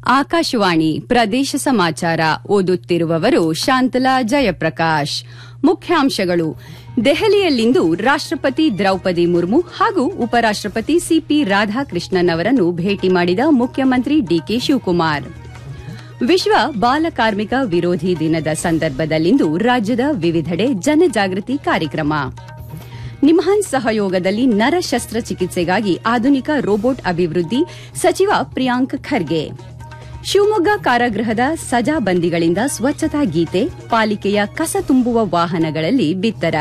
ಆಕಾಶವಾಣಿ ಪ್ರದೇಶ ಸಮಾಚಾರ ಓದುತ್ತಿರುವವರು ಶಾಂತಲಾ ಜಯಪ್ರಕಾಶ್ ಮುಖ್ಯಾಂಶಗಳು ದೆಹಲಿಯಲ್ಲಿಂದು ರಾಷ್ಟಪತಿ ದ್ರೌಪದಿ ಮುರ್ಮು ಹಾಗೂ ಉಪರಾಷ್ಟಪತಿ ಸಿಪಿ ರಾಧಾಕೃಷ್ಣನ್ ಅವರನ್ನು ಭೇಟಿ ಮಾಡಿದ ಮುಖ್ಯಮಂತ್ರಿ ಡಿಕೆ ಶಿವಕುಮಾರ್ ವಿಶ್ವ ಬಾಲಕಾರ್ಮಿಕ ವಿರೋಧಿ ದಿನದ ಸಂದರ್ಭದಲ್ಲಿಂದು ರಾಜ್ಯದ ವಿವಿಧೆಡೆ ಜನಜಾಗೃತಿ ಕಾರ್ಯಕ್ರಮ ನಿಮ್ಹಾನ್ಸ್ ಸಹಯೋಗದಲ್ಲಿ ನರ ಶಸ್ತ್ರಚಿಕಿತ್ಸೆಗಾಗಿ ಆಧುನಿಕ ರೋಬೋಟ್ ಅಭಿವೃದ್ಧಿ ಸಚಿವ ಪ್ರಿಯಾಂಕ್ ಖರ್ಗೆ ಶಿವಮೊಗ್ಗ ಕಾರಾಗೃಹದ ಸಜಾಬಂದಿಗಳಿಂದ ಸ್ವಚ್ಛತಾ ಗೀತೆ ಪಾಲಿಕೆಯ ಕಸ ತುಂಬುವ ವಾಹನಗಳಲ್ಲಿ ಬಿತ್ತರ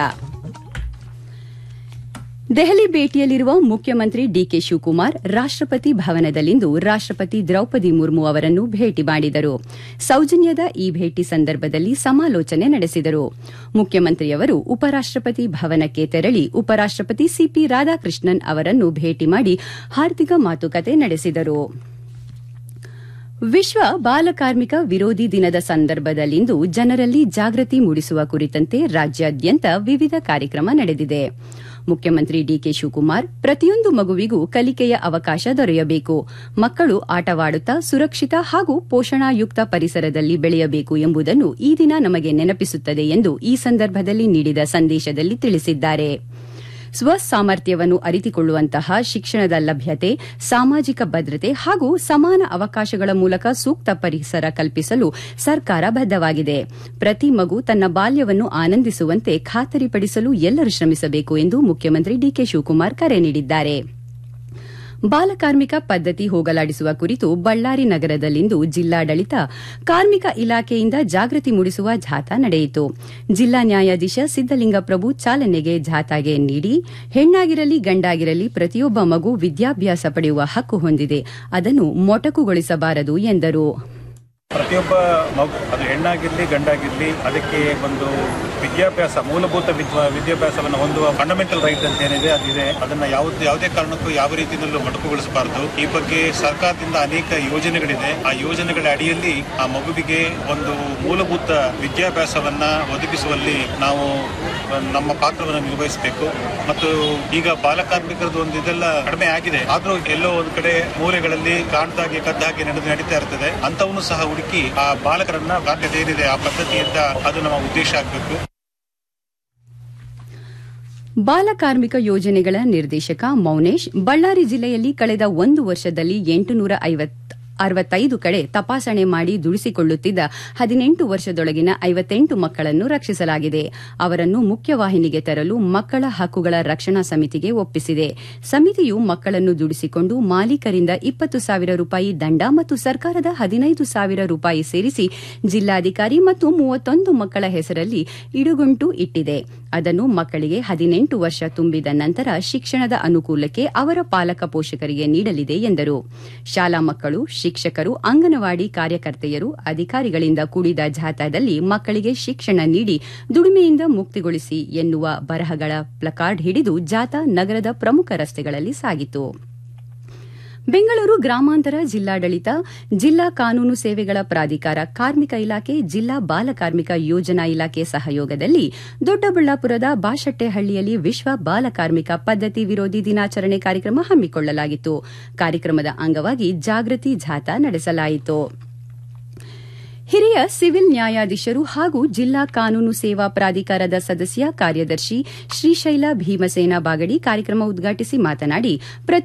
ದೆಹಲಿ ಭೇಟಿಯಲ್ಲಿರುವ ಮುಖ್ಯಮಂತ್ರಿ ಡಿಕೆ ಶಿವಕುಮಾರ್ ರಾಷ್ಟಪತಿ ಭವನದಲ್ಲಿಂದು ರಾಷ್ಟಪತಿ ದ್ರೌಪದಿ ಮುರ್ಮು ಅವರನ್ನು ಭೇಟಿ ಮಾಡಿದರು ಸೌಜನ್ಯದ ಈ ಭೇಟಿ ಸಂದರ್ಭದಲ್ಲಿ ಸಮಾಲೋಚನೆ ನಡೆಸಿದರು ಮುಖ್ಯಮಂತ್ರಿಯವರು ಉಪರಾಷ್ಟಪತಿ ಭವನಕ್ಕೆ ತೆರಳಿ ಉಪರಾಷ್ಟಪತಿ ಸಿಪಿ ರಾಧಾಕೃಷ್ಣನ್ ಅವರನ್ನು ಭೇಟಿ ಮಾಡಿ ಆರ್ಥಿಕ ಮಾತುಕತೆ ನಡೆಸಿದರು ವಿಶ್ವ ಬಾಲಕಾರ್ಮಿಕ ವಿರೋಧಿ ದಿನದ ಸಂದರ್ಭದಲ್ಲಿಂದು ಜನರಲ್ಲಿ ಜಾಗೃತಿ ಮೂಡಿಸುವ ಕುರಿತಂತೆ ರಾಜ್ಯಾದ್ಯಂತ ವಿವಿಧ ಕಾರ್ಯಕ್ರಮ ನಡೆದಿದೆ ಮುಖ್ಯಮಂತ್ರಿ ಡಿಕೆ ಶಿವಕುಮಾರ್ ಪ್ರತಿಯೊಂದು ಮಗುವಿಗೂ ಕಲಿಕೆಯ ಅವಕಾಶ ದೊರೆಯಬೇಕು ಮಕ್ಕಳು ಆಟವಾಡುತ್ತಾ ಸುರಕ್ಷಿತ ಹಾಗೂ ಪೋಷಣಾಯುಕ್ತ ಪರಿಸರದಲ್ಲಿ ಬೆಳೆಯಬೇಕು ಎಂಬುದನ್ನು ಈ ದಿನ ನಮಗೆ ನೆನಪಿಸುತ್ತದೆ ಎಂದು ಈ ಸಂದರ್ಭದಲ್ಲಿ ನೀಡಿದ ಸಂದೇಶದಲ್ಲಿ ತಿಳಿಸಿದ್ದಾರೆ ಸ್ವಸಾಮರ್ಥ್ಯವನ್ನು ಅರಿತುಕೊಳ್ಳುವಂತಹ ಶಿಕ್ಷಣದ ಲಭ್ಯತೆ ಸಾಮಾಜಿಕ ಭದ್ರತೆ ಹಾಗೂ ಸಮಾನ ಅವಕಾಶಗಳ ಮೂಲಕ ಸೂಕ್ತ ಪರಿಸರ ಕಲ್ಪಿಸಲು ಸರ್ಕಾರ ಬದ್ದವಾಗಿದೆ ಪ್ರತಿ ಮಗು ತನ್ನ ಬಾಲ್ಯವನ್ನು ಆನಂದಿಸುವಂತೆ ಖಾತರಿಪಡಿಸಲು ಎಲ್ಲರೂ ಶ್ರಮಿಸಬೇಕು ಎಂದು ಮುಖ್ಯಮಂತ್ರಿ ಡಿಕೆ ಶಿವಕುಮಾರ್ ಕರೆ ನೀಡಿದ್ದಾರೆ ಬಾಲಕಾರ್ಮಿಕ ಪದ್ದತಿ ಹೋಗಲಾಡಿಸುವ ಕುರಿತು ಬಳ್ಳಾರಿ ನಗರದಲ್ಲಿಂದು ಜಿಲ್ಲಾಡಳಿತ ಕಾರ್ಮಿಕ ಇಲಾಖೆಯಿಂದ ಜಾಗೃತಿ ಮೂಡಿಸುವ ಜಾಥಾ ನಡೆಯಿತು ಜಿಲ್ಲಾ ನ್ಯಾಯಾಧೀಶ ಸಿದ್ದಲಿಂಗಪ್ರಭು ಚಾಲನೆಗೆ ಜಾಥಾಗೆ ನೀಡಿ ಹೆಣ್ಣಾಗಿರಲಿ ಗಂಡಾಗಿರಲಿ ಪ್ರತಿಯೊಬ್ಬ ಮಗು ವಿದ್ಯಾಭ್ಯಾಸ ಪಡೆಯುವ ಹಕ್ಕು ಹೊಂದಿದೆ ಅದನ್ನು ಮೊಟಕುಗೊಳಿಸಬಾರದು ಎಂದರು ಪ್ರತಿಯೊಬ್ಬ ಮಗು ಅದು ಹೆಣ್ಣಾಗಿರ್ಲಿ ಗಂಡಾಗಿರ್ಲಿ ಅದಕ್ಕೆ ಒಂದು ವಿದ್ಯಾಭ್ಯಾಸ ಮೂಲಭೂತ ವಿದ್ವ- ವಿದ್ಯಾಭ್ಯಾಸವನ್ನು ಹೊಂದುವ ಫಂಡಮೆಂಟಲ್ ರೈಟ್ ಅಂತ ಏನಿದೆ ಅದಿದೆ ಅದನ್ನ ಯಾವ್ದು ಯಾವುದೇ ಕಾರಣಕ್ಕೂ ಯಾವ ರೀತಿಯಲ್ಲೂ ಮೊಟಕುಗೊಳಿಸಬಾರದು ಈ ಬಗ್ಗೆ ಸರ್ಕಾರದಿಂದ ಅನೇಕ ಯೋಜನೆಗಳಿದೆ ಆ ಯೋಜನೆಗಳ ಅಡಿಯಲ್ಲಿ ಆ ಮಗುವಿಗೆ ಒಂದು ಮೂಲಭೂತ ವಿದ್ಯಾಭ್ಯಾಸವನ್ನ ಒದಗಿಸುವಲ್ಲಿ ನಾವು ನಮ್ಮ ಪಾತ್ರವನ್ನು ನಿರ್ವಹಿಸಬೇಕು ಮತ್ತು ಈಗ ಬಾಲಕಾರ್ಮಿಕರದ್ದು ಒಂದು ಇದೆಲ್ಲ ಕಡಿಮೆ ಆಗಿದೆ ಆದ್ರೂ ಎಲ್ಲೋ ಒಂದು ಕಡೆ ಮೂಲೆಗಳಲ್ಲಿ ಕಾಣ್ದಾಗೆ ಕದ್ದಾಗೆ ನಡೆದು ನಡೀತಾ ಇರ್ತದೆ ಅಂತವನ್ನು ಸಹ ಹುಡುಕಿ ಆ ಬಾಲಕರನ್ನ ಬಾಧ್ಯತೆ ಏನಿದೆ ಆ ಪದ್ಧತಿಯಿಂದ ಅದು ನಮ್ಮ ಉದ್ದೇಶ ಆಗಬೇಕು ಬಾಲಕಾರ್ಮಿಕ ಯೋಜನೆಗಳ ನಿರ್ದೇಶಕ ಮೌನೇಶ್ ಬಳ್ಳಾರಿ ಜಿಲ್ಲೆಯಲ್ಲಿ ಕಳೆದ ಒಂದು ವರ್ಷದಲ್ಲಿ ಎಂಟುನೂರ ಅರವತ್ತೈದು ಕಡೆ ತಪಾಸಣೆ ಮಾಡಿ ದುಡಿಸಿಕೊಳ್ಳುತ್ತಿದ್ದ ಹದಿನೆಂಟು ವರ್ಷದೊಳಗಿನ ಐವತ್ತೆಂಟು ಮಕ್ಕಳನ್ನು ರಕ್ಷಿಸಲಾಗಿದೆ ಅವರನ್ನು ಮುಖ್ಯವಾಹಿನಿಗೆ ತರಲು ಮಕ್ಕಳ ಹಕ್ಕುಗಳ ರಕ್ಷಣಾ ಸಮಿತಿಗೆ ಒಪ್ಪಿಸಿದೆ ಸಮಿತಿಯು ಮಕ್ಕಳನ್ನು ದುಡಿಸಿಕೊಂಡು ಮಾಲೀಕರಿಂದ ಇಪ್ಪತ್ತು ಸಾವಿರ ರೂಪಾಯಿ ದಂಡ ಮತ್ತು ಸರ್ಕಾರದ ಹದಿನೈದು ಸಾವಿರ ರೂಪಾಯಿ ಸೇರಿಸಿ ಜಿಲ್ಲಾಧಿಕಾರಿ ಮತ್ತು ಮೂವತ್ತೊಂದು ಮಕ್ಕಳ ಹೆಸರಲ್ಲಿ ಇಡುಗುಂಟು ಇಟ್ಟಿದೆ ಅದನ್ನು ಮಕ್ಕಳಿಗೆ ಹದಿನೆಂಟು ವರ್ಷ ತುಂಬಿದ ನಂತರ ಶಿಕ್ಷಣದ ಅನುಕೂಲಕ್ಕೆ ಅವರ ಪಾಲಕ ಪೋಷಕರಿಗೆ ನೀಡಲಿದೆ ಎಂದರು ಶಾಲಾ ಮಕ್ಕಳು ಶಿಕ್ಷಕರು ಅಂಗನವಾಡಿ ಕಾರ್ಯಕರ್ತೆಯರು ಅಧಿಕಾರಿಗಳಿಂದ ಕೂಡಿದ ಜಾಥಾದಲ್ಲಿ ಮಕ್ಕಳಿಗೆ ಶಿಕ್ಷಣ ನೀಡಿ ದುಡಿಮೆಯಿಂದ ಮುಕ್ತಿಗೊಳಿಸಿ ಎನ್ನುವ ಬರಹಗಳ ಪ್ಲಕಾರ್ಡ್ ಹಿಡಿದು ಜಾಥಾ ನಗರದ ಪ್ರಮುಖ ರಸ್ತೆಗಳಲ್ಲಿ ಸಾಗಿತು ಬೆಂಗಳೂರು ಗ್ರಾಮಾಂತರ ಜಿಲ್ಲಾಡಳಿತ ಜಿಲ್ಲಾ ಕಾನೂನು ಸೇವೆಗಳ ಪ್ರಾಧಿಕಾರ ಕಾರ್ಮಿಕ ಇಲಾಖೆ ಜಿಲ್ಲಾ ಬಾಲಕಾರ್ಮಿಕ ಯೋಜನಾ ಇಲಾಖೆ ಸಹಯೋಗದಲ್ಲಿ ದೊಡ್ಡಬಳ್ಳಾಪುರದ ಬಾಶೆಟ್ಟೆಹಳ್ಳಿಯಲ್ಲಿ ವಿಶ್ವ ಬಾಲಕಾರ್ಮಿಕ ಪದ್ದತಿ ವಿರೋಧಿ ದಿನಾಚರಣೆ ಕಾರ್ಯಕ್ರಮ ಹಮ್ಮಿಕೊಳ್ಳಲಾಗಿತ್ತು ಕಾರ್ಯಕ್ರಮದ ಅಂಗವಾಗಿ ಜಾಗೃತಿ ಜಾಥಾ ನಡೆಸಲಾಯಿತು ಹಿರಿಯ ಸಿವಿಲ್ ನ್ಯಾಯಾಧೀಶರು ಹಾಗೂ ಜಿಲ್ಲಾ ಕಾನೂನು ಸೇವಾ ಪ್ರಾಧಿಕಾರದ ಸದಸ್ಯ ಕಾರ್ಯದರ್ಶಿ ಶ್ರೀಶೈಲ ಭೀಮಸೇನ ಬಾಗಡಿ ಕಾರ್ಯಕ್ರಮ ಉದ್ಘಾಟಿಸಿ ಮಾತನಾಡಿ